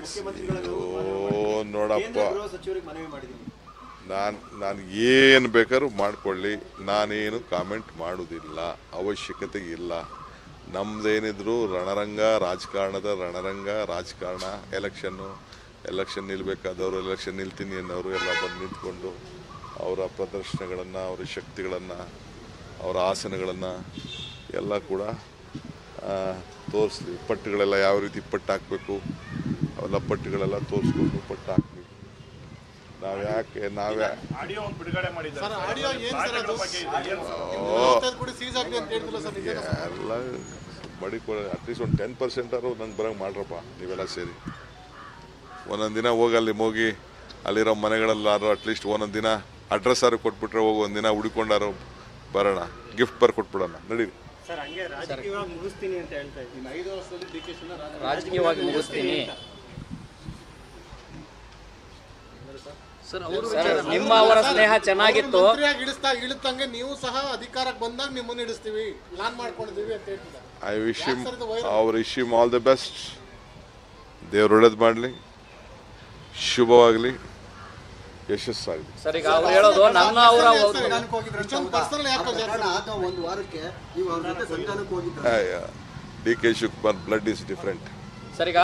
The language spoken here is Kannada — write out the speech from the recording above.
ಮುಖ್ಯಮಂತ್ರಿಗಳ ಓ ನೋಡಪ್ಪ ಕೇಂದ್ರ ಗೃಹ ಸಚಿವರಿಗೆ ಮನವಿ ಮಾಡಿದ್ದೀನಿ ನಾನು ನಾನು ಏನು ಬೇಕಾದ್ರೂ ಮಾಡ್ಕೊಳ್ಳಿ ನಾನೇನು ಕಾಮೆಂಟ್ ಮಾಡೋದಿಲ್ಲ ಅವಶ್ಯಕತೆ ಇಲ್ಲ ನಮ್ದೇನಿದ್ರು ರಣರಂಗ ರಾಜಕಾರಣದ ರಣರಂಗ ರಾಜಕಾರಣ ಎಲೆಕ್ಷನ್ನು ಎಲೆಕ್ಷನ್ ನಿಲ್ಬೇಕಾದವರು ಎಲೆಕ್ಷನ್ ನಿಲ್ತೀನಿ ಅನ್ನೋರು ಎಲ್ಲ ಬಂದು ನಿಂತ್ಕೊಂಡು ಅವರ ಪ್ರದರ್ಶನಗಳನ್ನು ಅವರ ಶಕ್ತಿಗಳನ್ನು ಅವರ ಆಸನಗಳನ್ನು ಎಲ್ಲ ಕೂಡ ತೋರಿಸ್ಲಿ ಪಟ್ಟುಗಳೆಲ್ಲ ಯಾವ ರೀತಿ ಪಟ್ಟು ಹಾಕಬೇಕು ಅವೆಲ್ಲ ಪಟ್ಟುಗಳೆಲ್ಲ ತೋರಿಸ್ಕೊಂಡು ಪಟ್ಟು ಹಾಕಬೇಕು ನಾವು ಯಾಕೆ ನಾವ್ಯಾ ಆಡಿಯೋ ಒಂದು ಬಿಡುಗಡೆ ಮಾಡಿದ್ದಾರೆ ಸರ್, ಆಡಿಯೋ ಏನ್ ಸರ್ ಅದು? ಬಗ್ಗೆ ಇದು ಏನು ಮೂವತ್ತೈದು ಕೋಟಿ ಸೀಸ್ ಆಗಿದೆ ಅಂತ ಹೇಳಿದ್ರಲ್ಲ ಸರ್ ನಿಜ ಎಲ್ಲ ಮಡಿಕೊಳ್ಳಿ ಅಟ್ಲೀಸ್ಟ್ ಒಂದು ಟೆನ್ ಪರ್ಸೆಂಟ್ ಆದ್ರೂ ನಂಗೆ ಬರಂಗೆ ಮಾಡ್ರಪ್ಪ ನೀವೆಲ್ಲ ಸೇರಿ ಒಂದೊಂದು ದಿನ ಹೋಗಿ ಅಲ್ಲಿ ಹೋಗಿ ಅಲ್ಲಿರೋ ಮನೆಗಳಲ್ಲಾದ್ರು ಅಟ್ಲೀಸ್ಟ್ ಒಂದೊಂದು ದಿನ ಅಡ್ರೆಸ್ ಆದ್ರು ಕೊಟ್ಬಿಟ್ರೆ ಹೋಗಿ ಒಂದಿನ ಹುಡ್ಕೊಂಡಾರು ಬರೋಣ ಗಿಫ್ಟ್ ಬರ್ ಕೊಟ್ಬಿಡೋಣ ನಡೀರಿ ಸರ್ ಹಂಗೆ ರಾಜಕೀಯವಾಗಿ ಮುಗಿಸ್ತೀನಿ ಅಂತ ಹೇಳ್ತಾ ಇದ್ದೀನಿ ಇನ್ನು ಐದು ವರ್ಷದಲ್ಲಿ ಡಿ ಕೆ ಶಿವನ ರಾಜಕೀಯವಾಗಿ ಮುಗಿಸ್ತೀನಿ ಸರ್ ಅವರು ಸರ್ ನಿಮ್ಮ ಅವರ ಸ್ನೇಹ ಚೆನ್ನಾಗಿತ್ತು ಮಂತ್ರಿಯಾಗಿ ಇಳಿಸ್ತಾ ಇಳಿತಂಗೆ ನೀವು ಸಹ ಅಧಿಕಾರಕ್ಕೆ ಬಂದಾಗ ನಿಮ್ಮನ್ನ ಇಳಿಸ್ತೀವಿ ಪ್ಲಾನ್ ಮಾಡ್ಕೊಂಡಿದೀವಿ ಅಂತ ಹೇಳ್ತಿದ್ದಾರೆ ಐ ವಿಶ್ ಹಿಮ್ ಯಾಕ್ sir ಇದು viral? ಅವ್ರ wish him all the best ದೇವ್ರು ಒಳ್ಳೇದು ಮಾಡಲಿ ಶುಭವಾಗಲಿ ಯಶಸ್ಸಾಗಲಿ ಸರ್ ಈಗ ಅವ್ರು ಹೇಳೋದು ನನ್ನ ಅವರ ಇಷ್ಟೊಂದು ಪರ್ಸನಲ್ ಯಾಕೆ ಪ್ರಕರಣ ಆದ ಒಂದು ವಾರಕ್ಕೆ ನೀವು ಅವ್ರ ಜೊತೆ ಸಂಧಾನಕ್ಕೆ ಹೋಗಿದ್ದಾರೆ D K Shivakumar blood is different sir ಈಗ